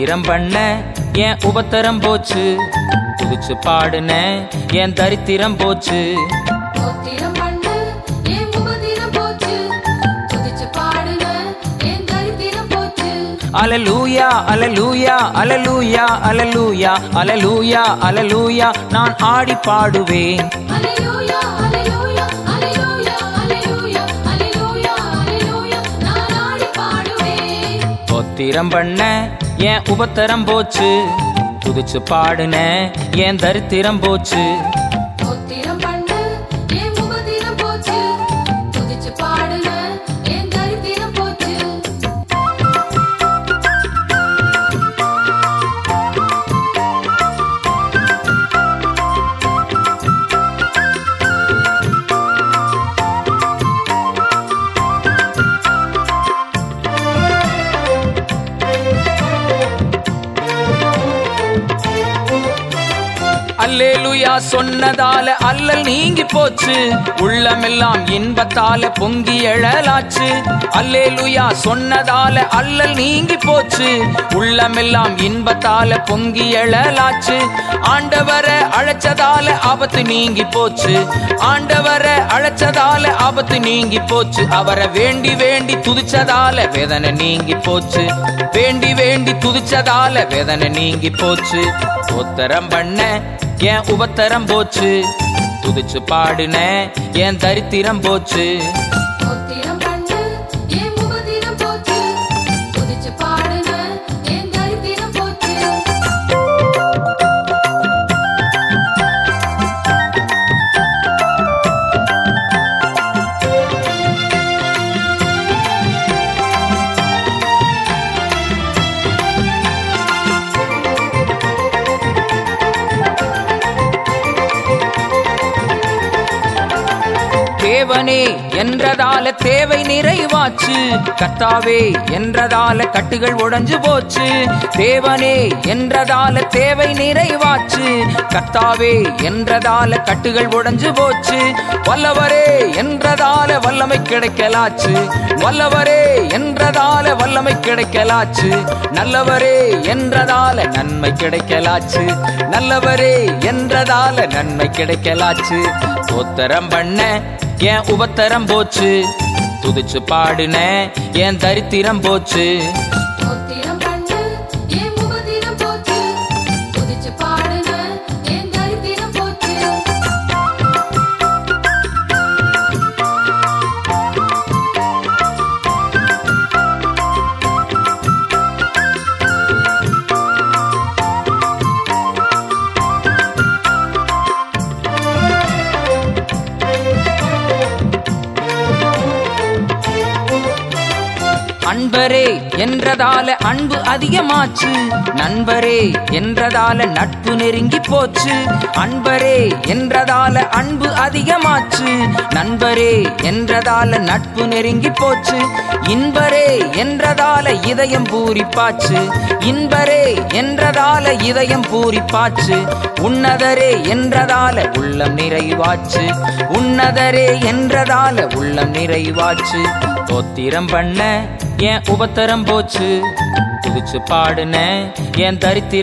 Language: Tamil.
ஸ்தோத்திரம் பண்ண என் உபத்திரம் போச்சு புதிச்சு பாடுன என் தரித்திரம் போச்சு ஸ்தோத்திரம் பண்ணு, என் உபத்திரம் போச்சு. துதிச்சு பாடுன, என் தரித்திரம் போச்சு. அலலூயா அலலூயா அலலூயா அலலூயா அலலூயா அலலூயா நான் ஆடி பாடுவேன் அல்லேலூயா, அல்லேலூயா, அல்லேலூயா, அல்லேலூயா, அல்லேலூயா, அல்லேலூயா, நான் ஆடி பாடுவேன். ஸ்தோத்திரம் பண்ண என் உபத்திரம் போச்சு புதிச்சு பாடுன என் தரித்திரம் போச்சு ஸ்தோத்திரம் பண்ணு, என் உபத்திரம் போச்சு. துதிச்சு பாடுன, என் தரித்திரம் போச்சு அல்லேலுயா சொன்னதால அல்லல் நீங்கி போச்சு உள்ளமெல்லாம் இன்பத்தால பொங்கி எழலாச்சு அல்லேலுயா சொன்னதால அல்லல் நீங்கி போச்சு உள்ளமெல்லாம் இன்பத்தால பொங்கி எழலாச்சு ஆண்டவரை அழைச்சதால ஆபத்து நீங்கி போச்சு ஆண்டவரை அழைச்சதால ஆபத்து நீங்கி போச்சு அவரை வேண்டி வேண்டி துதிச்சதால வேதனை நீங்கி போச்சு வேண்டி வேண்டி துதிச்சதால வேதனை நீங்கி போச்சு உத்தரம் பண்ண என் உபத்தரம் போச்சு துதிச்சு பாடுன என் தரித்திரம் போச்சு ஸ்தோத்திரம் பண்ணு, என் உபத்திரம் போச்சு. துதிச்சு பாடுன, என் தரித்திரம் போச்சு தேவனே என்றதால தேவை நிறைவாச்சு கர்த்தாவே என்றதால கட்டுகள் உடைஞ்சு போச்சு தேவனே என்றதால தேவை நிறைவாச்சு கர்த்தாவே என்றதால கட்டுகள் உடைஞ்சு போச்சு வல்லவரே என்றதால வல்லமை கிடைக்கலாச்சு வல்லவரே என்றதால வல்லமை கிடைக்கலாச்சு நல்லவரே என்றதால நன்மை கிடைக்கலாச்சு நல்லவரே என்றதால நன்மை கிடைக்கலாச்சு உத்தரம் பண்ண என் உபத்தரம் போச்சு துதிச்சு பாடுன என் தரித்திரம் போச்சு ஸ்தோத்திரம் பண்ணு, என் உபத்திரம் போச்சு. துதிச்சு பாடுன, என் தரித்திரம் போச்சு அன்பரே என்றதால அன்பு அதிகமாச்சு நண்பரே என்றதால நட்பு நெருங்கி போச்சு அன்பரே என்றதால அன்பு அதிகமாச்சு நண்பரே என்றதால நட்பு நெருங்கி போச்சு இன்பரே என்றதால இதயம் பூரிப்பாச்சு இன்பரே என்றதால இதயம் பூரிப்பாச்சு உன்னதரே என்றதால உள்ளம் நிறைவாச்சு உன்னதரே என்றதால உள்ளம் நிறைவாச்சு தோத்திரம் பண்ண என் உபத்தரம் போச்சு துதிச்சு பாடுன என் தரித்திரம்